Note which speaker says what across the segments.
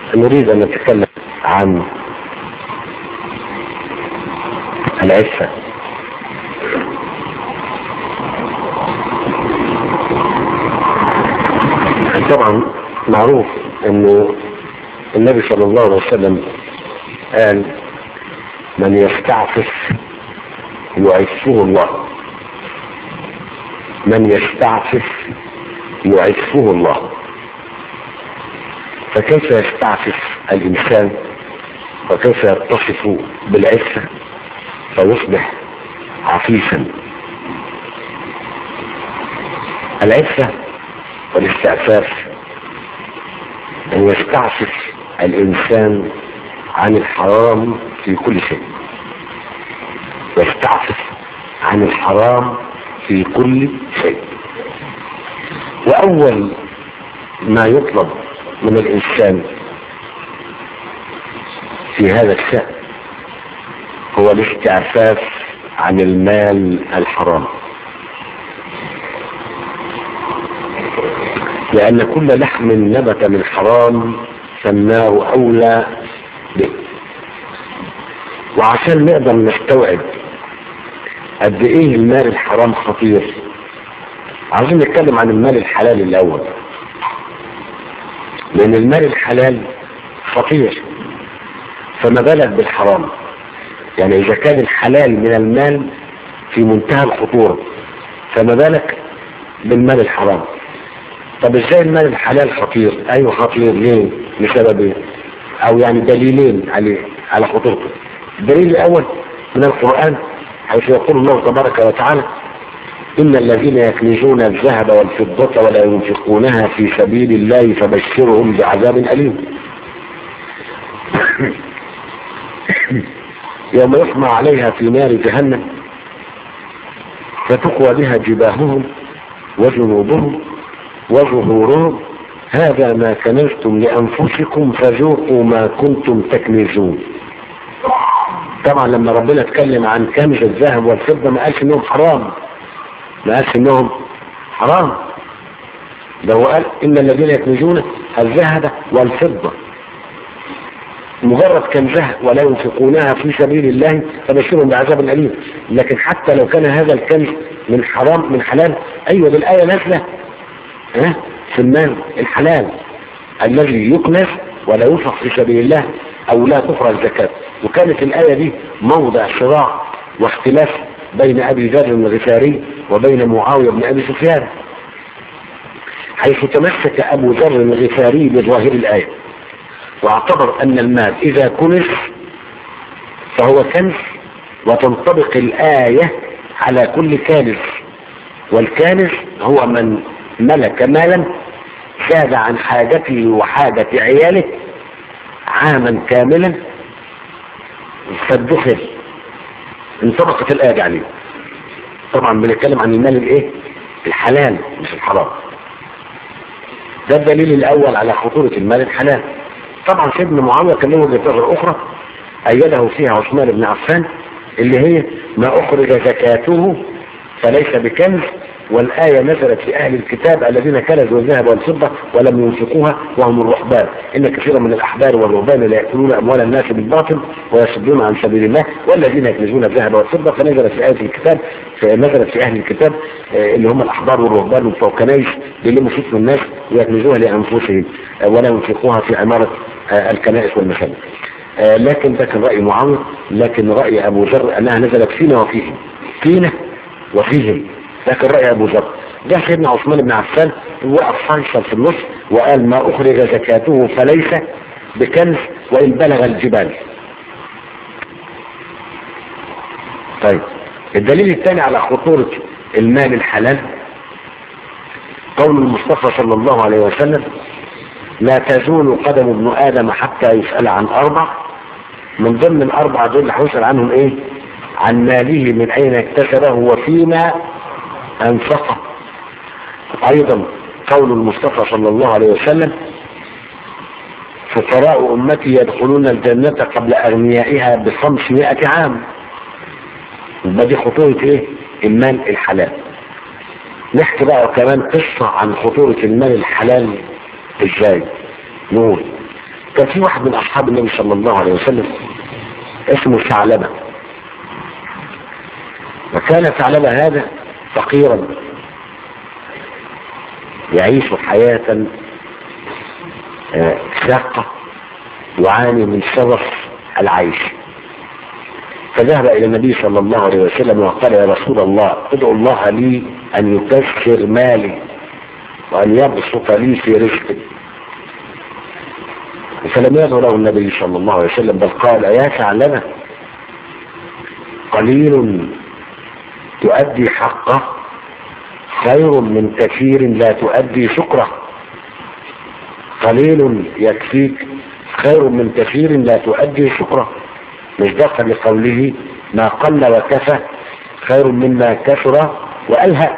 Speaker 1: نريد ان نتكلم عن العفة طبعا معروف انه النبي صلى الله عليه وسلم قال من يستعفف يعفه الله من يستعفف يعفه الله فكيف يستعفف الإنسان وكيف يتصف بالعفة فيصبح عفيفا العفة والاستعفاف أن يستعفف الإنسان عن الحرام في كل شيء يستعفف عن الحرام في كل شيء وأول ما يطلب من الإنسان في هذا الشأن هو الاستعفاف عن المال الحرام لأن كل لحم نبت من حرام فالنار أولى به وعشان نقدر نستوعب قد ايه المال الحرام خطير عايزين نتكلم عن المال الحلال الاول لان المال الحلال خطير فما بالك بالحرام يعني اذا كان الحلال من المال في منتهى الخطورة فما بالك بالمال الحرام طب ازاي المال الحلال خطير ايوه خطير ليه لسبب ايه او يعني دليلين عليه على خطورته الدليل الاول من القرآن حيث يقول الله تبارك وتعالى إن الذين يكنزون الذهب والفضة ولا ينفقونها في سبيل الله فبشرهم بعذاب أليم يوم يحمى عليها في نار جهنم فتقوى بها جباههم وجنوبهم وظهورهم هذا ما كنزتم لأنفسكم فذوقوا ما كنتم تكنزون طبعا لما ربنا اتكلم عن كنز الذهب والفضة ما قالش انهم حرام ما قالش انهم حرام ده هو قال ان الذين يكنزون الذهب والفضة مجرد كنزها ولا ينفقونها في سبيل الله فبشرهم بعذاب أليم لكن حتى لو كان هذا الكنز من حرام من حلال ايوه الآية نازلة ها في المال الحلال الذي يكنز ولا ينفق في سبيل الله او لا تخرج زكاة وكانت الآية دي موضع صراع واختلاف بين أبي ذر الغفاري وبين معاوية بن أبي سفيان حيث تمسك أبو ذر الغفاري بظاهر الآية واعتبر أن المال إذا كنز فهو كنز وتنطبق الآية على كل كانز والكانز هو من ملك مالا زاد عن حاجته وحاجة عياله عاما كاملا فالدخل انطبقت الآية عليه طبعا بنتكلم عن المال الايه الحلال مش الحرام ده الدليل الاول على خطورة المال الحلال طبعا سيدنا معاوية كان له وجهة اخرى ايده فيها عثمان بن عفان اللي هي ما اخرج زكاته فليس بكنز والآية نزلت في أهل الكتاب الذين كنزوا الذهب والفضة ولم ينفقوها وهم الرهبان إن كثيرا من الأحبار والرهبان لا يأكلون أموال الناس بالباطل ويصدون عن سبيل الله والذين يكنزون الذهب والفضة فنزلت في آية الكتاب نزلت في أهل الكتاب اللي هم الأحبار والرهبان وبتوع كنايس بيلموا فلوس من الناس ويكنزوها لأنفسهم ولا ينفقوها في عمارة الكنائس والمساجد لكن ده كان رأي معاوية لكن رأي أبو ذر أنها نزلت فينا وفيهم فينا وفيهم لكن رأي أبو ذر ده سيدنا عثمان بن عفان وقف فيصل في النص وقال ما أخرج زكاته فليس بكنز وإن بلغ الجبال طيب الدليل الثاني على خطورة المال الحلال قول المصطفى صلى الله عليه وسلم لا تزول قدم ابن آدم حتى يسأل عن أربع من ضمن الأربعة دول اللي هيسأل عنهم إيه عن ماله من أين اكتسبه وفيما أنفقه أيضا قول المصطفى صلى الله عليه وسلم فقراء أمتي يدخلون الجنة قبل أغنيائها بخمسمائة عام يبقى دي خطورة إيه؟ المال الحلال نحكي بقى كمان قصة عن خطورة المال الحلال إزاي نقول كان في واحد من اصحاب النبي صلى الله عليه وسلم اسمه ثعلبه وكان ثعلبه هذا فقيرا يعيش حياة آه، شاقة يعاني من شرف العيش فذهب إلى النبي صلى الله عليه وسلم وقال يا رسول الله ادعو الله لي أن يكثر مالي وأن يبسط لي في رزقي فلم يدعو له النبي صلى الله عليه وسلم بل قال يا ثعلبة قليل تؤدي حقه خير من كثير لا تؤدي شكره قليل يكفيك خير من كثير لا تؤدي شكره مصداقا لقوله ما قل وكفى خير مما كثر وألهى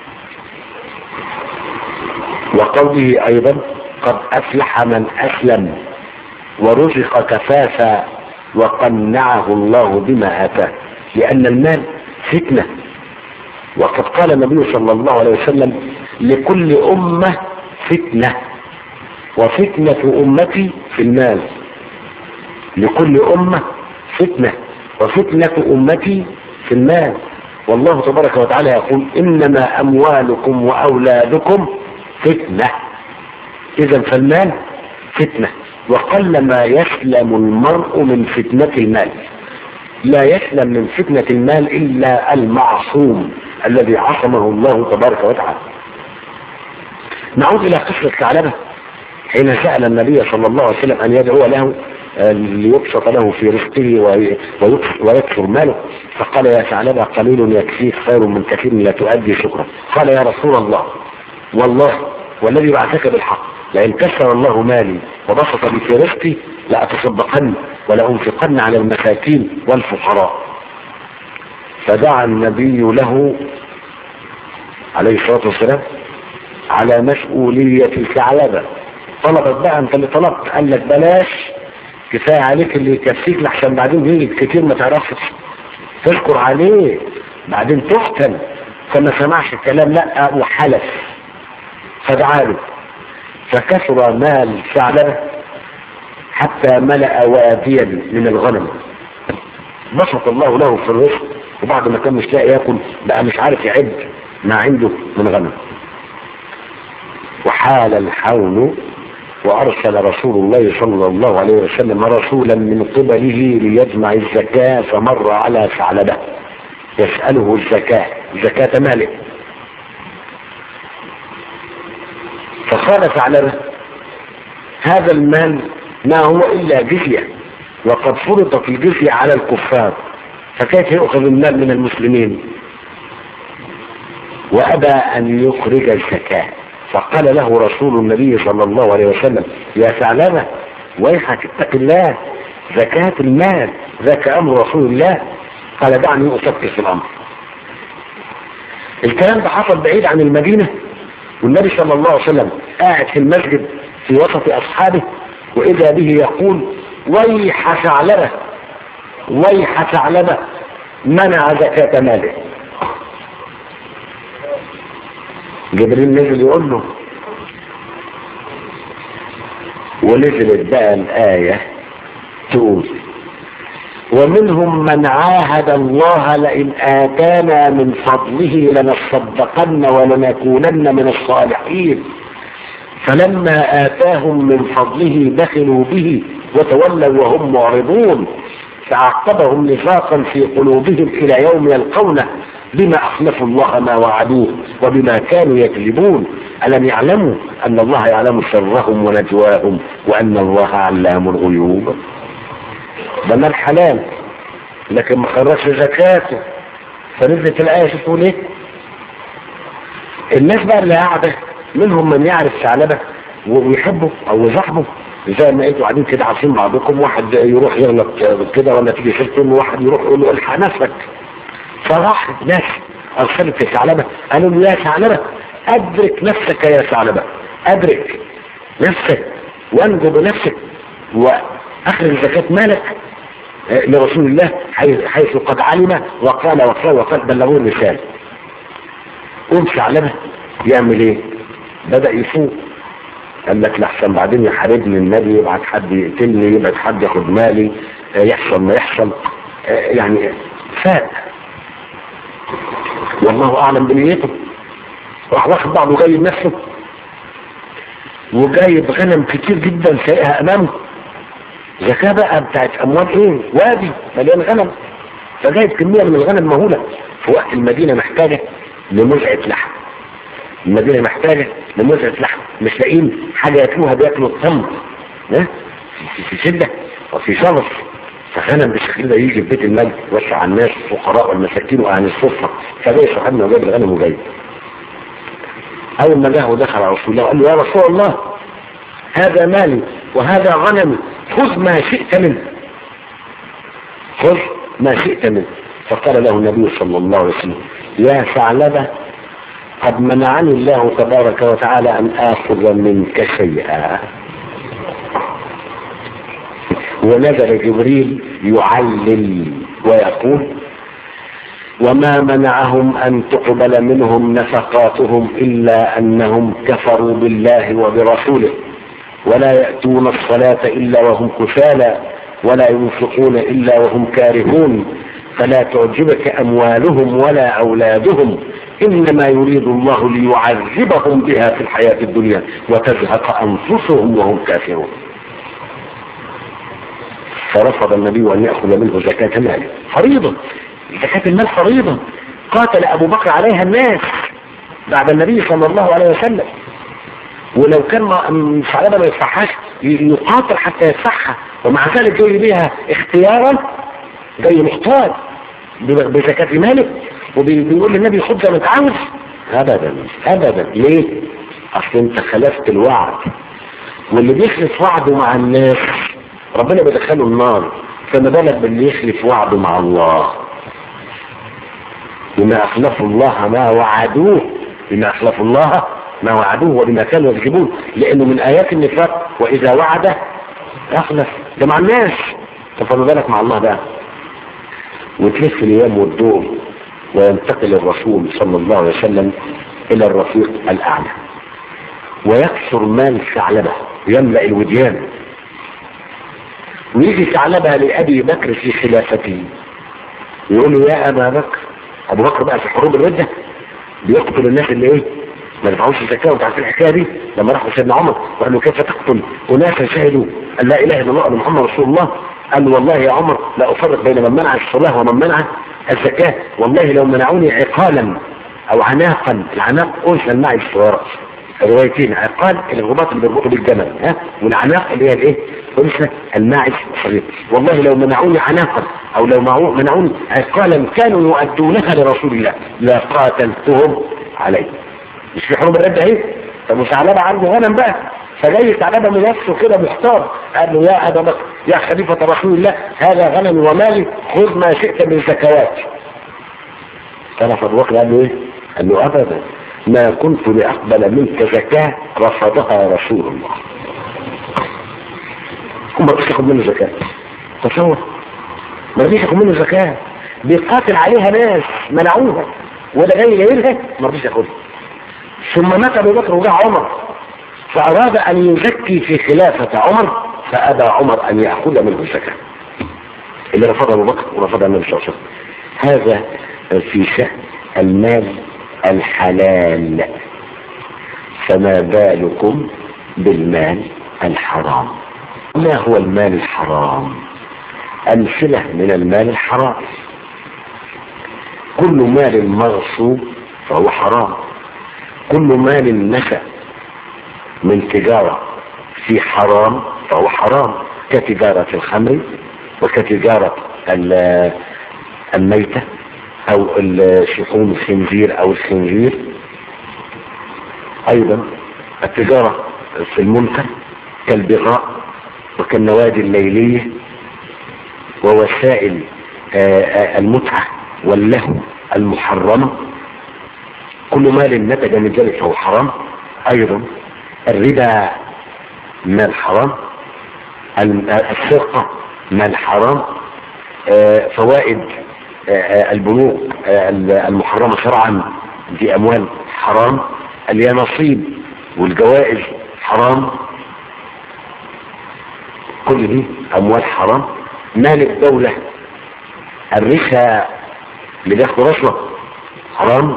Speaker 1: وقوله أيضا قد أفلح من أسلم ورزق كفافا وقنعه الله بما آتاه لأن المال فتنة وقد قال النبي صلى الله عليه وسلم لكل أمة فتنة وفتنة أمتي في المال لكل أمة فتنة وفتنة أمتي في المال والله تبارك وتعالى يقول إنما أموالكم وأولادكم فتنة إذا فالمال فتنة وقل ما يسلم المرء من فتنة المال لا يسلم من فتنة المال إلا المعصوم الذي عصمه الله تبارك وتعالى نعود إلى قصة ثعلبة حين سأل النبي صلى الله عليه وسلم أن يدعو له ليبسط له في رزقه ويكثر ماله فقال يا ثعلبة قليل يكفيك خير من كثير لا تؤدي شكرا قال يا رسول الله والله والذي بعثك بالحق لئن كسر الله مالي وبسط لي في رزقي لأتصدقن ولأنفقن على المساكين والفقراء فدعا النبي له عليه الصلاة والسلام على مسؤولية الثعلبة طلبت بقى انت اللي طلبت قال لك بلاش كفاية عليك اللي يكفيك لحسن بعدين يجي كتير ما تعرفش تذكر عليه بعدين تفتن فما سمعش الكلام لا وحلف فدعاله فكثر مال ثعلبة حتى ملأ واديا من الغنم بسط الله له في الرزق وبعد ما كان مش لاقي ياكل بقى مش عارف يعد ما عنده من غنم وحال الحول وأرسل رسول الله صلى الله عليه وسلم رسولا من قبله ليجمع الزكاة فمر على ثعلبة يسأله الزكاة زكاة ماله فقال ثعلبة هذا المال ما هو إلا جزية وقد فرضت الجزية على الكفار فكيف يؤخذ المال من المسلمين وأبى أن يخرج الزكاة فقال له رسول النبي صلى الله عليه وسلم يا ثعلبة ويحك اتق الله زكاة المال ذاك أمر رسول الله قال دعني أفكر في الأمر الكلام ده حصل بعيد عن المدينة والنبي صلى الله عليه وسلم قاعد في المسجد في وسط أصحابه وإذا به يقول ويح ثعلبة ويح ثعلبة منع زكاة ماله جبريل نزل يقول له ونزلت بقى الآية تقول ومنهم من عاهد الله لئن آتانا من فضله لنصدقن ولنكونن من الصالحين فلما آتاهم من فضله دخلوا به وتولوا وهم معرضون فعقبهم نفاقا في قلوبهم إلى يوم يلقونه بما أخلفوا الله ما وعدوه وبما كانوا يكذبون ألم يعلموا أن الله يعلم سرهم ونجواهم وأن الله علام الغيوب ده مال حلال لكن ما خرجش زكاته فنزلت الآية تقول ايه الناس بقى اللي قاعدة منهم من يعرف ثعلبة ويحبه او يصاحبه زي ما انتوا قاعدين كده عارفين بعضكم واحد يروح يغلط كده ولا تيجي سيرته واحد يروح يقول له الحق نفسك فراح ناس ارسلت الثعلبة قالوا له يا ثعلبة ادرك نفسك يا ثعلبة ادرك نفسك وانجو بنفسك واخرج زكاة مالك لرسول الله حيث قد علم وقال وقال وقال بلغوه الرسالة قوم ثعلبة يعمل ايه بدأ يفوق قال لك لحسن بعدين يحاربني النبي يبعت حد يقتلني يبعت حد ياخد مالي آه، يحصل ما يحصل آه، يعني فاق والله اعلم بنيته راح واخد بعضه جاي بنفسه وجايب غنم كتير جدا سايقها امامه زكاة بقى بتاعت اموال ايه وادي مليان غنم فجايب كمية من الغنم مهولة في وقت المدينة محتاجة لمزعة لحم المدينة محتاجة لمزعة لحم مش لاقيين حاجة ياكلوها بياكلوا التمر ها؟ في- في شدة وفي شرف فغنم بالشكل ده يجي في بيت الملك يوسع على الناس الفقراء والمساكين وعن السفرة فجاي صاحبنا وجايب الغنم وجاي اول ما جاء ودخل على رسول الله قال له يا رسول الله هذا مالي وهذا غنمي خذ ما شئت منه خذ ما شئت منه فقال له النبي صلى الله عليه وسلم يا ثعلبة قد منعني الله تبارك وتعالى أن آخذ منك شيئا ونزل جبريل يعلل ويقول وما منعهم أن تقبل منهم نفقاتهم إلا أنهم كفروا بالله وبرسوله ولا يأتون الصلاة إلا وهم كسالى ولا ينفقون إلا وهم كارهون فلا تعجبك أموالهم ولا أولادهم إنما يريد الله ليعذبهم بها في الحياة الدنيا وتزهق أنفسهم وهم كافرون فرفض النبي أن يأخذ منه زكاة ماله فريضة زكاة المال فريضة قاتل أبو بكر عليها الناس بعد النبي صلى الله عليه وسلم ولو كان ما- ثعلبة ما يدفعهاش ي- يقاتل حتى يدفعها ومع ذلك جاي بيها اختيارا جاي محتاج ب- بزكاة ماله وبيقول للنبي خد زي ما انت عاوز ابدا ابدا ليه؟ اصل انت خلفت الوعد واللي بيخلف وعده مع الناس ربنا بيدخله النار فما بالك باللي يخلف وعده مع الله بما اخلفوا الله ما وعدوه بما اخلفوا الله ما وعدوه وبما كانوا يكذبون لانه من ايات النفاق واذا وعد اخلف ده مع الناس طب فما بالك مع الله بقى وتلف الايام والدور وينتقل الرسول صلى الله عليه وسلم الى الرفيق الاعلى ويكثر مال ثعلبه يملا الوديان ويجي ثعلبه لابي بكر في خلافته يقول له يا ابا بكر ابو بكر بقى في حروب الرده بيقتل الناس اللي ايه ما دفعوش الزكاه وانتوا عارفين الحكايه دي لما راحوا سيدنا عمر وقال له كيف تقتل اناسا شهدوا ان لا اله الا الله وان محمد رسول الله قال له والله يا عمر لا افرق بين من منع الصلاه ومن منع الزكاه والله لو منعوني عقالا او عناقا العناق انثى المعي الصغيره روايتين عقال الرباط اللي بيربطوا بالجمل ها والعناق اللي هي الايه انثى الماعز الصغير والله لو منعوني عناقا او لو معو- منعوني عقالا كانوا يؤدونها لرسول الله لقاتلتهم عليه مش في حروب الرد اهي طب ثعلبه عنده غنم بقى فجاي ثعلبه من نفسه كده محتار قال له يا ابا بكر يا خليفه رسول الله هذا غنمي ومالي خذ ما شئت من الزكوات قال ابو بكر قال له ايه؟ قال له ابدا ما كنت لاقبل منك زكاه رفضها رسول الله هم ما تاخد منه زكاه تصور ما رضيش ياخد منه زكاه بيقاتل عليها ناس منعوها وده جاي جايبها ما رضيش ياخدها ثم مات ابو بكر وجاء عمر فاراد ان يزكي في خلافه عمر فابى عمر ان ياخذ منه الزكاه اللي رفضها ابو بكر ورفضها النبي صلى الله عليه وسلم هذا في شأن المال الحلال فما بالكم بالمال الحرام ما هو المال الحرام أمثلة من المال الحرام كل مال مغصوب فهو حرام كل مال نشأ من تجارة في حرام فهو حرام كتجارة الخمر وكتجارة ال- الميتة او شحوم الخنزير او الخنزير ايضا التجارة في المنكر كالبغاء وكالنوادي الليلية ووسائل آه، آه، المتعة واللهو المحرمة كل مال نتج من ذلك فهو حرام ايضا الربا مال حرام ال- السرقة مال حرام آه، فوائد آه، آه، البنوك آه، المحرمة شرعا دي اموال حرام اليانصيب والجوائز حرام كل دي اموال حرام مال الدولة الرشا اللي بياخدوا رشوة حرام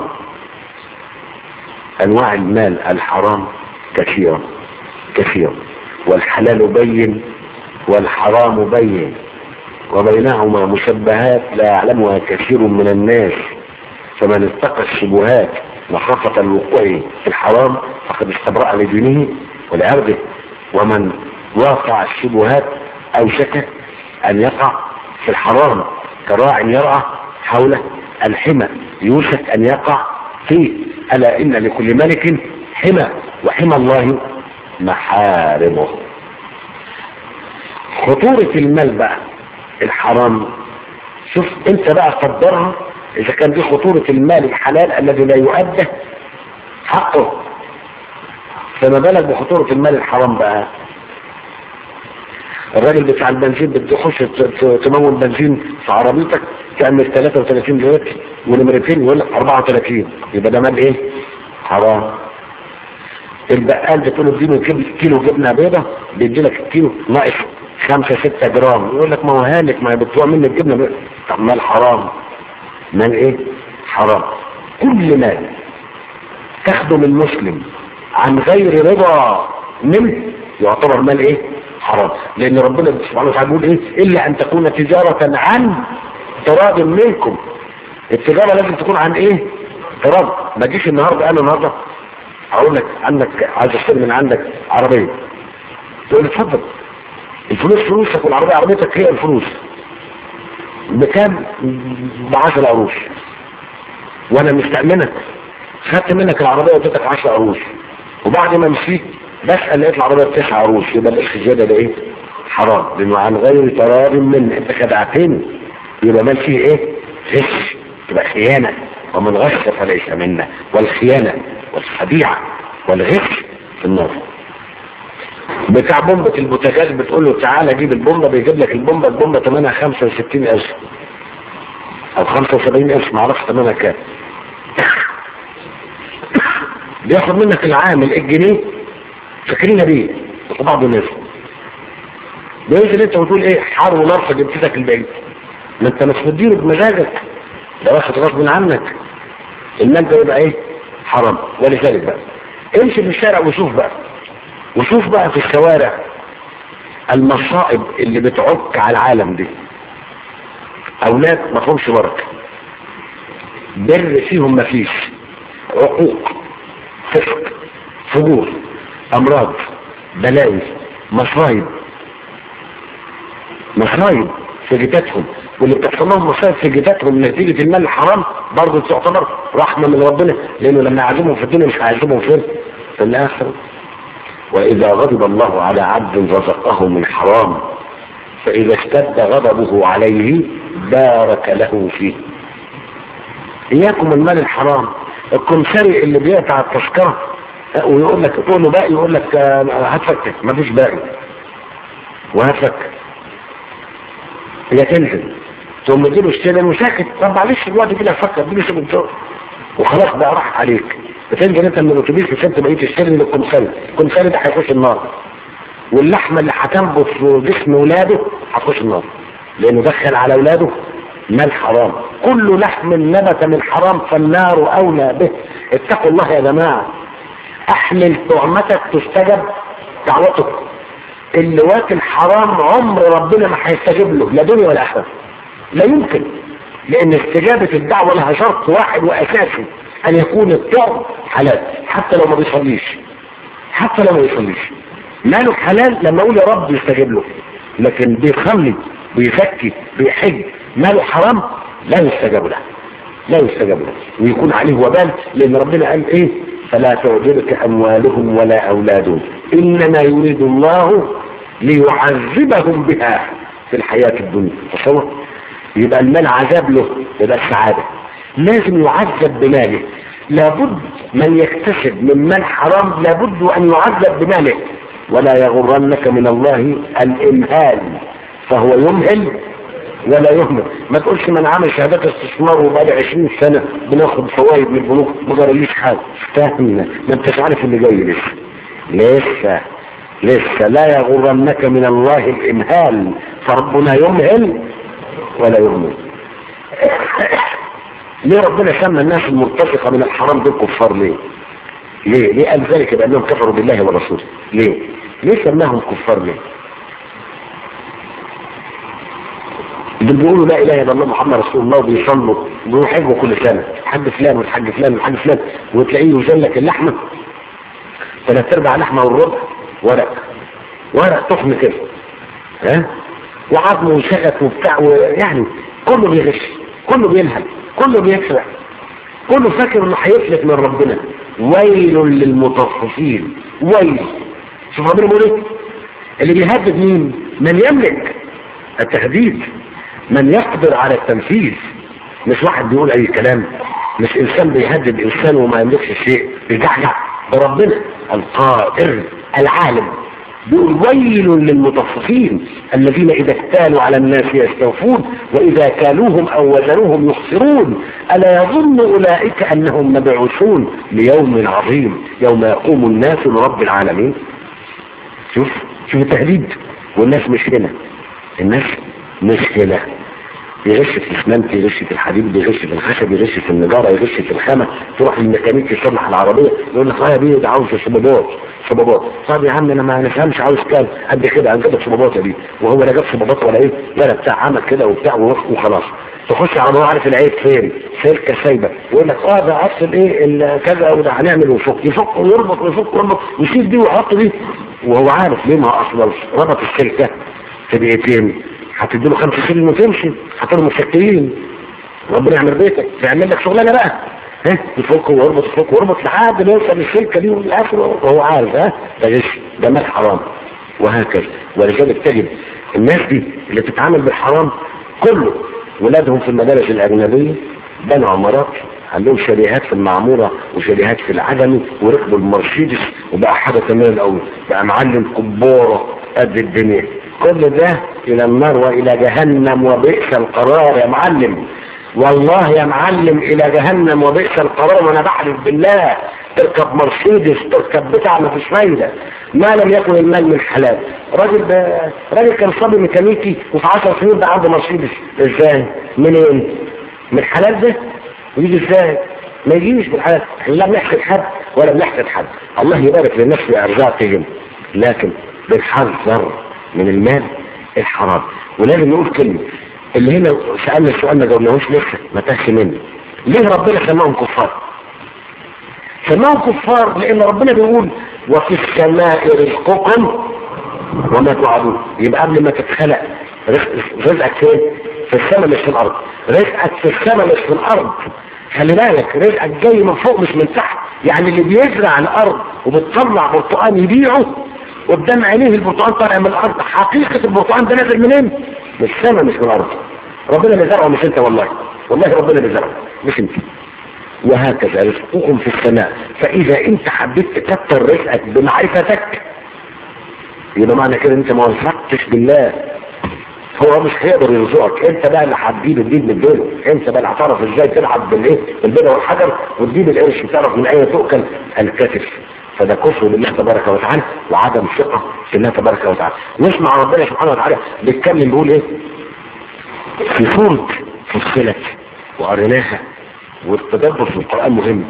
Speaker 1: انواع المال الحرام كثيرة كثيرة والحلال بين والحرام بين وبينهما مشبهات لا يعلمها كثير من الناس فمن اتقى الشبهات مخافة الوقوع في الحرام فقد استبرأ لدينه ولعرضه ومن واقع الشبهات أوشك أن يقع في الحرام كراع يرعى حول الحمى يوشك أن يقع فيه ألا إن لكل ملك حمى وحمى الله محارمه خطورة المال بقى الحرام شوف انت بقى قدرها اذا كان دي خطورة المال الحلال الذي لا يؤدى حقه فما بالك بخطورة المال الحرام بقى الراجل بتاع البنزين بتخش تمول بنزين في عربيتك تعمل 33 لتر ونمرتين يقول لك 34 يبقى ده مال ايه حرام البقال بتقول له اديله كيلو جبنه بيضه بيدي لك الكيلو ناقص 5 6 جرام يقول لك ما هو هالك ما بتوع مني الجبنه بيضة. طب مال حرام مال ايه حرام كل مال تاخده من مسلم عن غير رضا منه يعتبر مال ايه حرام لان ربنا سبحانه وتعالى بيقول ايه الا ان تكون تجارة عن تراض منكم التجارة لازم تكون عن ايه تراض ما تجيش النهاردة انا النهاردة اقول لك عندك عايز اشتري من عندك عربية تقول لي اتفضل الفلوس فلوسك والعربية عربيتك هي الفلوس بكام ب 10 قروش وانا مستأمنك خدت منك العربية واديتك 10 قروش وبعد ما مشيت بسأل لقيت العربية بتسعة قروش يبقى القرش زيادة ده ايه حرام لانه عن غير تراض من انت خدعتني يبقى مال فيه ايه غش تبقى خيانة ومن غش فليس منا والخيانة والخديعة والغش في النار بتاع بومبة البوتاجاز بتقول له تعالى جيب البومبة بيجيب لك البومبة البومبة ثمنها 65 ألف أو 75 ألف معرفش ثمنها كام بياخد منك العامل الجنيه فاكرين بيه بعض الناس بينزل انت وتقول ايه حار ونار فجبتك البعيد ما انت مش مديره بمزاجك ده واخد غصب عنك المال ده يبقى ايه حرام ولذلك بقى امشي في الشارع وشوف بقى وشوف بقى في الشوارع المصائب اللي بتعك على العالم دي اولاد ما فهمش بركه بر فيهم مفيش عقوق فسق فجور امراض بلاوي مصايب مصايب في جتاتهم واللي بتحصل لهم مصايب في جتاتهم نتيجة المال الحرام برضه تعتبر رحمة من ربنا لانه لما يعزمهم في الدنيا مش هيعزمهم فين في الاخرة واذا غضب الله على عبد رزقه من حرام فاذا اشتد غضبه عليه بارك له فيه اياكم المال الحرام الكمساري اللي بيقطع التذكره ويقول لك تقول له باقي يقول لك هتفكك مفيش باقي وهتفك هي تنزل ثم تجيله الشيلن وساكت طب معلش دلوقتي كده فكر اديله شغل شغل وخلاص بقى راح عليك بتنزل انت من الاتوبيس وسبت بقيه الشيلن للكمساري الكمساري ده هيخش النار واللحمه اللي هتنبت في جسم ولاده هتخش النار لانه دخل على اولاده مال حرام كل لحم نبت من حرام فالنار اولى به اتقوا الله يا جماعه احمل طعمتك تستجب دعوتك اللي واكل حرام عمر ربنا ما هيستجيب له لا دنيا ولا اخره لا يمكن لان استجابة الدعوة لها شرط واحد واساسي ان يكون الطعم حلال حتى لو ما بيصليش حتى لو ما بيصليش ماله حلال لما اقول يا رب يستجيب له لكن بيصلي بيزكي بيحج ماله حرام لا يستجاب له لا يستجاب له ويكون عليه وبال لان ربنا قال ايه فلا تعجبك اموالهم ولا اولادهم انما يريد الله ليعذبهم بها في الحياة الدنيا تصور يبقى المال عذاب له يبقى السعادة لازم يعذب بماله لابد من يكتسب من مال حرام لابد ان يعذب بماله ولا يغرنك من الله الامهال فهو يمهل ولا يهمل ما تقولش من عمل شهادات استثمار وبقى 20 سنة بناخد فوائد من البنوك ما جراليش حاجة استهمنا ما انتش عارف اللي جاي لسه لسه لسه لا يغرنك من الله الامهال فربنا يمهل ولا يهمل ليه ربنا سمى الناس المرتفقه من الحرام دول كفار ليه؟ ليه؟ ليه قال ذلك بانهم كفروا بالله ورسوله؟ ليه؟ ليه سماهم كفار ليه؟ دول بيقولوا لا اله الا الله محمد رسول الله وبيصلوا وبيحجوا كل سنه حج فلان والحج فلان والحج فلان وتلاقيه يوزن لك اللحمه ثلاث ارباع لحمه والربع ورق ورق تخن كده ها وعظم وشغف وبتاع ويعني كله بيغش كله بينهل كله بيسرق كله فاكر انه هيفلت من ربنا ويل للمطففين ويل شوف ربنا بيقول ايه اللي بيهدد مين من يملك التهديد من يقدر على التنفيذ مش واحد بيقول اي كلام مش انسان بيهدد انسان وما يملكش شيء بيجعجع بربنا القادر العالم بيقول ويل للمطففين الذين اذا اكتالوا على الناس يستوفون واذا كالوهم او وزنوهم يخسرون الا يظن اولئك انهم مبعوثون ليوم عظيم يوم يقوم الناس لرب العالمين شوف شوف التهديد والناس مش هنا الناس مش هنا يغش في الاسمنت يغش في الحديد بيغش في الخشب يغش في النجاره يغش في الخامه تروح للميكانيك يصلح العربيه يقول لك اه يا بيه ده عاوز صبابات صبابات طب يا عم انا ما نفهمش عاوز كام قد كده هنجيب لك صبابات يا بيه وهو لا جاب صبابات ولا ايه ولا بتاع عمل كده وبتاع وخلاص تخش على ما عارف العيب فين سلكه سايبه يقول لك اه ده اصل ايه ال- كذا وده هنعمل ويفك يفك ويربط ويفك ويربط ويشيل دي ويحط دي وهو عارف ليه ما اصلا ربط السلكه في دقيقتين هتدي له 5 سنين وتمشي هتقول مشكلين ربنا يعمل بيتك يعمل لك شغلانه بقى ها يفك ويربط يفك ويربط لحد ما يوصل للسلكه دي والاخر وهو عارف ها ده غش ده مال حرام وهكذا ولذلك تجد الناس دي اللي بتتعامل بالحرام كله ولادهم في المدارس الاجنبيه بنوا عمارات عندهم شاليهات في المعمورة وشاليهات في العجمي وركبوا المرسيدس وبقى حاجة تمام الأول بقى معلم كبارة قد الدنيا كل ده إلى النار وإلى جهنم وبئس القرار يا معلم والله يا معلم إلى جهنم وبئس القرار وأنا بحلف بالله تركب مرسيدس تركب بتاع ما فيش فايدة ما لم يكن المال من حلال راجل ده راجل كان صبي ميكانيكي وفي 10 سنين ده عنده مرسيدس ازاي؟ منين؟ من حلال ده؟ ويجي ازاي؟ ما يجيش بالحلال احنا لا بنحسد حد ولا بنحسد حد الله يبارك للناس في ارزاقهم لكن بنحذر من المال الحرام ولازم نقول كلمة اللي هنا سألنا السؤال ما جاوبناهوش لسه ما تهش مني ليه ربنا سماهم كفار سماهم كفار لان ربنا بيقول وفي السماء رزقكم وما توعدون يبقى قبل ما تتخلق رزق- رزقك فين في السماء مش في الارض رزقك في السماء مش في الارض خلي بالك رزقك جاي من فوق مش من تحت يعني اللي بيزرع الارض وبتطلع برتقال يبيعه قدام عينيه البرتقال طالع من الارض حقيقة البرتقال ده نازل منين؟ من السماء مش من الارض ربنا اللي زرعه مش انت والله والله ربنا اللي زرعه مش انت وهكذا رزقكم في السماء فاذا انت حبيت تكتر رزقك بمعرفتك يبقى معنى كده انت ما وثقتش بالله هو مش هيقدر يرزقك انت بقى اللي هتجيب الدين من دينه انت بقى اللي هتعرف ازاي تلعب بالايه بالبيضه والحجر وتجيب القرش تعرف من اين تؤكل الكتف فده كفر بالله تبارك وتعالى وعدم ثقه في الله تبارك وتعالى نسمع ربنا سبحانه وتعالى بيتكلم بيقول ايه في سوره فصلت وقريناها والتدبر في القران مهم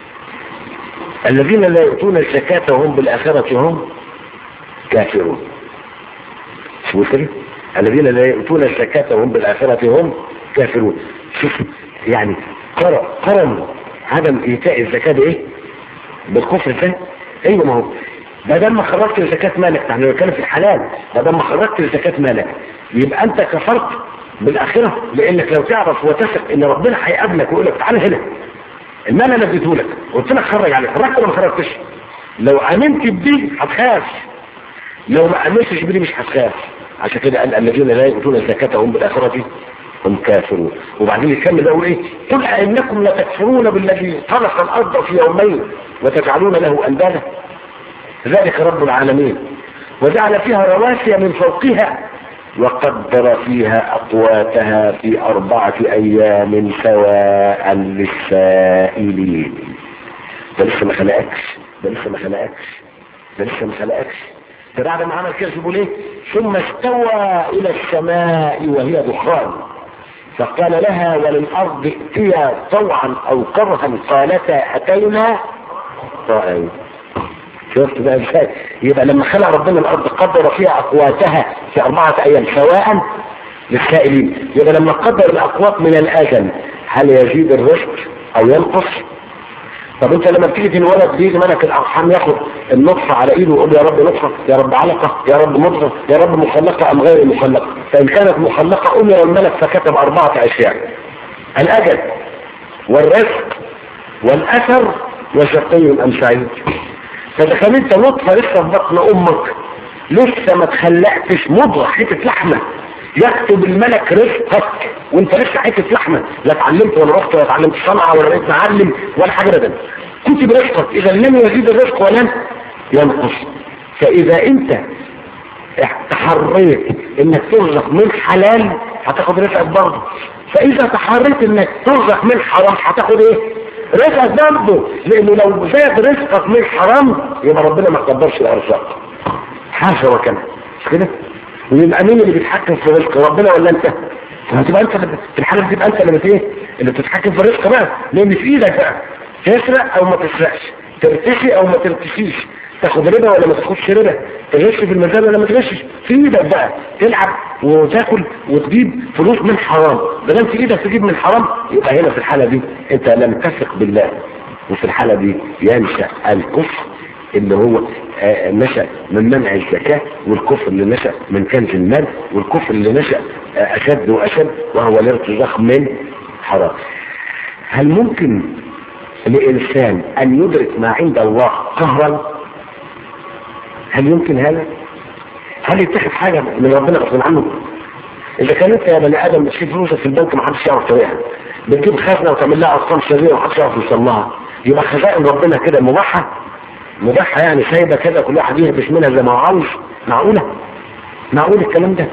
Speaker 1: الذين لا يؤتون الزكاه وهم بالاخره هم كافرون شو كده الذين لا يؤتون الزكاة وهم بالآخرة هم كافرون شوف يعني قرن قرن عدم إيتاء الزكاة بإيه؟ بالكفر ده أيوة ما هو ما دام ما خرجت زكاة مالك احنا بنتكلم في الحلال ما دام ما خرجت زكاة مالك يبقى أنت كفرت بالآخرة لأنك لو تعرف وتثق إن ربنا هيقابلك ويقول لك تعالى هنا المال أنا اديته لك قلت لك خرج عليك خرجت ولا ما خرجتش؟ لو آمنت بدي هتخاف لو ما امنتش بدي مش هتخاف عشان كده قال الذين لا يؤتون الزكاة هم بالآخرة هم كافرون وبعدين يكمل بقى يقول ايه قل انكم لتكفرون بالذي خلق الارض في يومين وتجعلون له اندادا ذلك رب العالمين وجعل فيها رواسي من فوقها وقدر فيها اقواتها في اربعة ايام سواء للسائلين ده لسه ما خلقكش ده لسه ما خلقكش ده لسه ما خلقكش ده بعد ما عمل كده بيقول ايه ثم استوى الى السماء وهي دخان فقال لها وللارض ائتيا طوعا او كرها قالتا اتينا طائعين شفت بقى ازاي يبقى لما خلق ربنا الارض قدر فيها اقواتها في اربعه ايام سواء للسائلين يبقى لما قدر الاقوات من الاجل هل يزيد الرزق او ينقص طب انت لما بتيجي تنولد بيجي ملك الارحام ياخد النطفه على ايده ويقول يا رب نطفه يا رب علقه يا رب مضغه يا رب مخلقه ام غير مخلقه فان كانت مخلقه امر الملك فكتب اربعه اشياء الاجل والرزق والاثر وشقي ام سعيد فاذا كان انت نطفه لسه في بطن امك لسه ما تخلقتش مضغه حته لحمه يكتب الملك رزقك وانت لسه حته لحمه لا اتعلمت ولا رحت ولا اتعلمت صنعه ولا بقيت معلم ولا حاجه ابدا كتب رزقك اذا لم يزيد الرزق ولن ينقص فاذا انت تحريت انك ترزق من حلال هتاخد رزقك برضه فاذا تحريت انك ترزق من حرام هتاخد ايه رزقك برضه لانه لو زاد رزقك من حرام يبقى ربنا ما قدرش الارزاق حاشا وكذا مش كده ويبقى مين اللي بيتحكم في رزق ربنا ولا انت فهتبقى انت في الحاله دي تبقى انت اللي بت ايه اللي بتتحكم في الرزق بقى لان في ايدك بقى تسرق او ما تسرقش ترتشي او ما ترتشيش تاخد ربا ولا ما تاخدش ربا تغش في الميزان ولا ما تغشش في ايدك بقى تلعب وتاكل وتجيب فلوس من حرام ما دام في ايدك تجيب من حرام يبقى هنا في الحاله دي انت لم تثق بالله وفي الحاله دي ينشا الكفر اللي هو آه نشأ من منع الزكاة والكفر اللي نشأ من كنز المال والكفر اللي نشأ آه أشد وأشد وهو الارتزاق من حرام هل ممكن لإنسان أن يدرك ما عند الله قهرا هل يمكن هذا هل يتخذ حاجة من ربنا غصب عنه إذا كان أنت يا بني آدم بتشيل فلوسك في البنك ما حدش يعرف طريقها بتجيب خزنة وتعمل لها أرقام شريرة وما حدش يعرف يوصلها يبقى خزائن ربنا كده مباحة مباحة يعني سايبة كده كل واحد يهبش منها زي ما هو عاوز معقولة معقول الكلام ده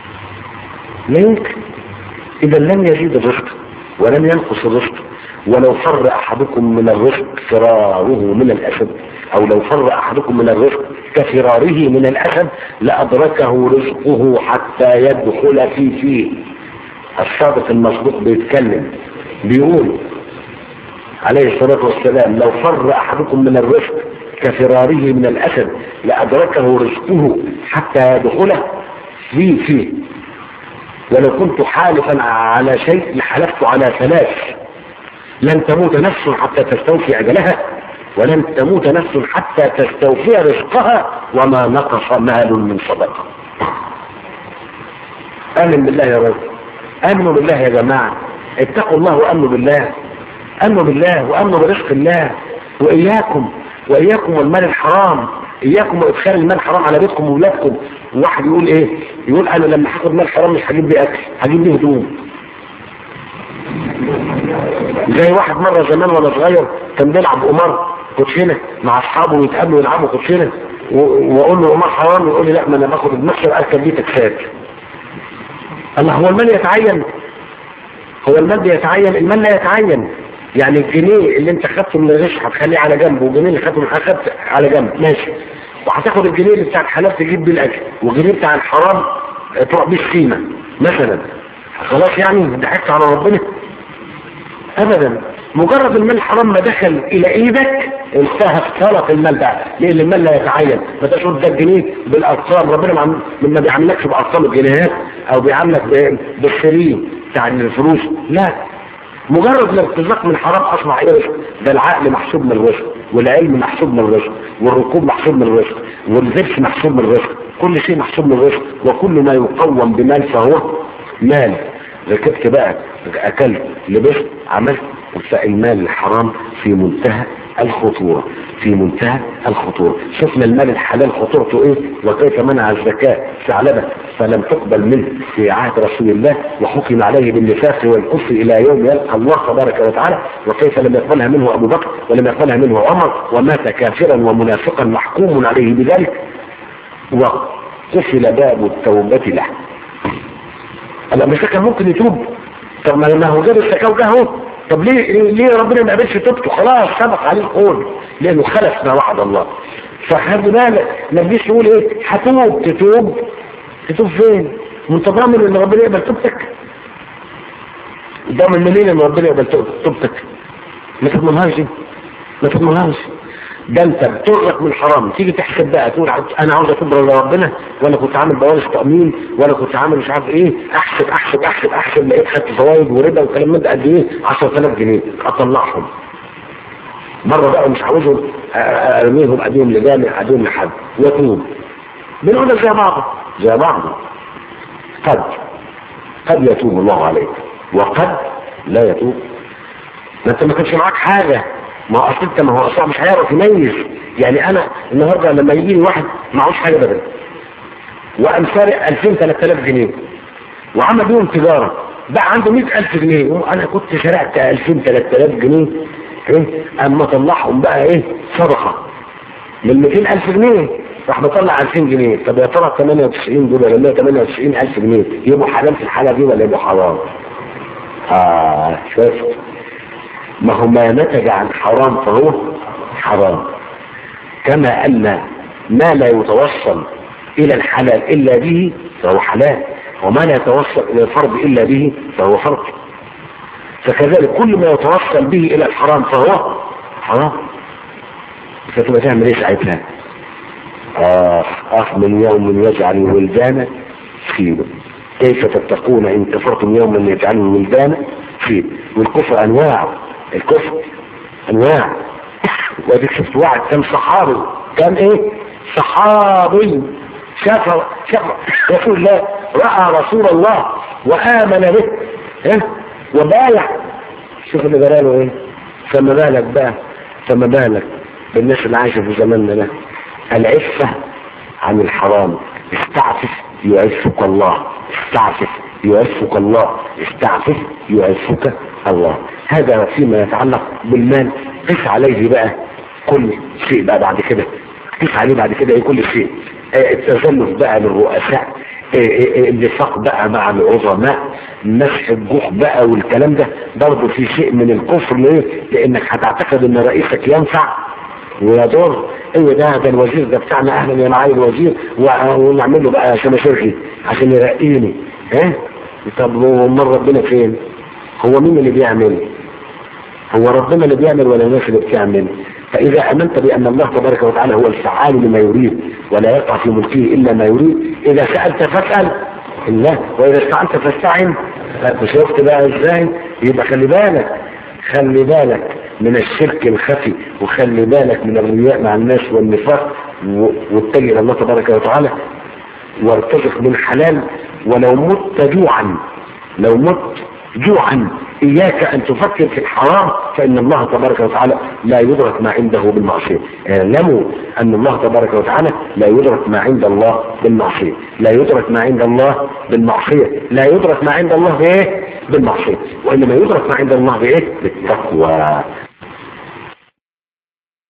Speaker 1: لا يمكن إذا لم يزيد الرزق ولم ينقص الرزق ولو فر أحدكم من الرزق فراره من الأسد أو لو فر أحدكم من الرزق كفراره من الأسد لأدركه رزقه حتى يدخل في فيه الصادق المصدوق بيتكلم بيقول عليه الصلاة والسلام لو فر أحدكم من الرزق كفراره من الأسد لأدركه رزقه حتى يدخله في فيه ولو كنت حالفا على شيء لحلفت على ثلاث لن تموت نفس حتى تستوفي أجلها ولن تموت نفس حتى تستوفي رزقها وما نقص مال من صدقة آمن بالله يا رب آمنوا بالله يا جماعة اتقوا الله وآمنوا بالله آمنوا بالله وآمنوا برزق الله وإياكم وإياكم والمال الحرام إياكم وإدخال المال حرام على بيتكم وولادكم واحد يقول إيه يقول أنا لما هاخد مال حرام مش هجيب بيه أكل هجيب بيه هدوم زي واحد مرة زمان وانا صغير كان بيلعب قمار كوتشينة مع اصحابه ويتقابلوا يلعبوا كوتشينة واقول له قمار حرام يقول لي لا ما انا باخد المكسب اركب بيه تكسات الله هو المال يتعين هو المال بيتعين المال لا يتعين يعني الجنيه اللي انت خدته من الغش هتخليه على جنب والجنيه اللي خدته من الحساب على جنب ماشي وهتاخد الجنيه اللي بتاع الحلال تجيب بيه الاكل والجنيه بتاع الحرام تروح بيه السيمة مثلا خلاص يعني ضحكت على ربنا ابدا مجرد المال الحرام ما دخل الى ايدك انتهى اختلط المال ده لان المال لا يتعين ما تقول ده الجنيه بالارقام ربنا ما بيعاملكش بارقام الجنيهات او بيعاملك بالسرير بتاع الفلوس لا مجرد الارتزاق من حرام اصبح ايه رزق ده العقل محسوب من الرزق والعلم محسوب من الرزق والركوب محسوب من الرزق واللبس محسوب من الرزق كل شيء محسوب من الرزق وكل ما يقوم بمال فهو مال ركبت بقى اكلت لبست عملت فالمال الحرام في منتهى الخطورة في منتهى الخطورة شفنا المال الحلال خطورته ايه وكيف منع الزكاة ثعلبة فلم تقبل منه في عهد رسول الله وحكم عليه بالنفاق والكفر الى يوم يلقى الله تبارك وتعالى وكيف لم يقبلها منه ابو بكر ولم يقبلها منه عمر ومات كافرا ومنافقا محكوم عليه بذلك وقفل باب التوبة له الامريكا كان ممكن يتوب طب ما هو جاب الزكاة وجهه طب ليه ليه ربنا ما قبلش توبته خلاص سبق عليه القول لانه خلف ما وعد الله فخلي بالك ما تجيش تقول ايه هتوب تتوب تتوب فين؟ وانت ضامن ان ربنا يقبل توبتك؟ ضامن منين ان ربنا يقبل توبتك؟ ما تضمنهاش دي ما تضمنهاش ده انت بتغرق من الحرام تيجي تحسب بقى تقول انا عاوز اتوب لربنا وانا كنت عامل بوابه تامين وانا كنت عامل مش عارف ايه احسب احسب احسب احسب لقيت خدت فوائد وربا وكلام من ده قد ايه 10000 جنيه اطلعهم مرة بقى مش عاوزهم ارميهم اديهم لجامع اديهم لحد واتوب بنقول زي بعض زي بعض قد قد يتوب الله عليك وقد لا يتوب ما انت ما كانش معاك حاجة ما هو اصل انت ما هو اصلا مش هيعرف يميز يعني انا النهارده لما يجي لي واحد معهوش حاجة بدل وقام سارق 2000 3000 جنيه وعمل بيهم تجارة بقى عنده 100000 جنيه وانا كنت سرقت 2000 3000 جنيه ايه اما طلعهم بقى ايه صدقه من 200000 جنيه راح مطلع 2000 جنيه طب يا ترى 98 دول ولا 198000 جنيه يبقوا حلال في الحاله دي ولا يبقوا حرام؟ اه شفت ما هو ما نتج عن حرام فهو حرام كما ان ما لا يتوصل الى الحلال الا به فهو حلال وما لا يتوصل الى الفرض الا به فهو فرض فكذلك كل ما يتوصل به الى الحرام فهو حرام فتبقى تعمل ايه ساعتها اخ اخ من يوم يجعل الولدان خيبا كيف تتقون ان كفرتم يوما يجعل الولدان خيبا والكفر انواع الكفر انواع واديك شفت واحد كان صحابي كان ايه صحابي شاف شاف رسول الله راى رسول الله وامن به إيه؟ وبايع شوف اللي جراله ايه فما بالك بقى فما بالك بالناس اللي عايشه في زماننا ده العفه عن الحرام استعفف يعفك الله استعفف يعفك الله استعفف يعفك الله هذا فيما يتعلق بالمال قس عليه بقى كل شيء بقى بعد كده قس عليه بعد كده ايه كل شيء التزلف بقى للرؤساء النفاق بقى مع العظماء مسح الجوح بقى والكلام ده برضه في شيء من الكفر ليه؟ لانك هتعتقد ان رئيسك ينفع ويضر ايه ده ده الوزير ده بتاعنا اهلا يا معالي الوزير ونعمل له بقى شماشركي عشان يرقيني ها طب امال ربنا فين؟ هو مين اللي بيعمل؟ هو ربنا اللي بيعمل ولا الناس اللي بتعمل؟ فإذا أمنت بأن الله تبارك وتعالى هو الفعال لما يريد ولا يقع في ملكه إلا ما يريد إذا سألت فاسأل الله وإذا استعنت فاستعن شفت بقى إزاي يبقى خلي بالك خلي بالك من الشرك الخفي وخلي بالك من الرياء مع الناس والنفاق واتجه إلى الله تبارك وتعالى وارتزق من حلال ولو مت جوعا لو مت جوعا إياك أن تفكر في الحرام فإن الله تبارك وتعالى لا يدرك ما عنده بالمعصية اعلموا أن الله تبارك وتعالى لا يدرك ما عند الله بالمعصية لا يدرك ما عند الله بالمعصية لا يدرك ما عند الله بإيه بالمعصية وإنما يدرك ما عند الله بإيه بالتقوى